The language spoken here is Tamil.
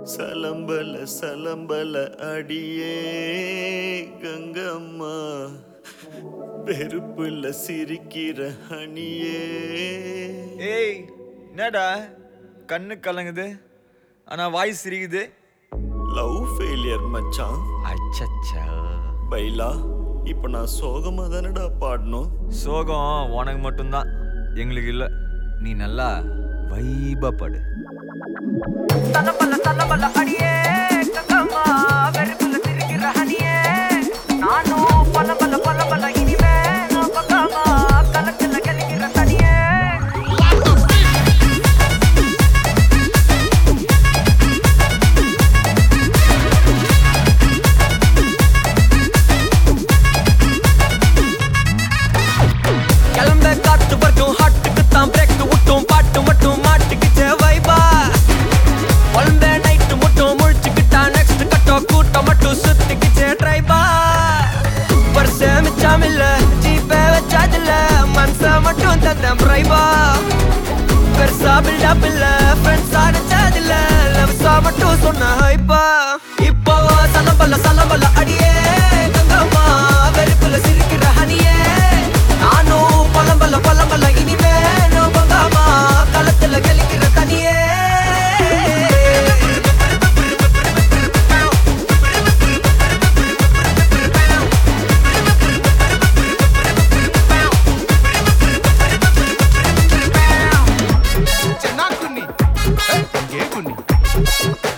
சலம்பல சலம்பல அடியே கங்கம்மா வெறுப்புல சிரிக்கிற அணியே ஏய் என்னடா கண்ணு கலங்குது ஆனா வாய் சிரிக்குது லவ் ஃபெயிலியர் மச்சான் அச்சச்சா பைலா இப்ப நான் சோகமா தானடா பாடணும் சோகம் உனக்கு மட்டும்தான் எங்களுக்கு இல்ல நீ நல்லா வைபா படு தலபல தலபல அடியே கங்கம்மா வெறுப்புல சிரிக்கிற ஹனியே நானும் பல பல பல பல இனிமே நான் பக்காமா கலக்கல கலிக்கிற தனியே கிளம்ப காத்து வரைக்கும் ஹாட்டுக்கு தான் பிரேக் விட்டும் பாட்டு மட்டும் மாட்டுக்குச்சே வைபா குழந்த நைட்டு மட்டும் முழிச்சுக்கிட்டா நெக்ஸ்ட் கட்டோ கூட்டம் மட்டும் சுத்திக்குச்சே டிரைபா வருஷ மிச்சம் இல்ல ஜீப்பே வச்சாதில்ல மனச மட்டும் தந்தேன் பிரைபா பெருசா பில்டப் இல்ல ஃப்ரெண்ட்ஸ் அடிச்சதில்ல லவ்ஸா மட்டும் சொன்ன ஹைப்பா இப்போ சலம்பல்ல சலம்பல்ல அடியே கங்கம்மா வெறுப்புல சிரிக்கிற ஹனியே நானும் பழம்பல்ல பழம்பல்ல இனிமே நான் பங்காமா களத்துல கெளிக்கிற தனியே చెన్నా కున్ని ఏ కున్ని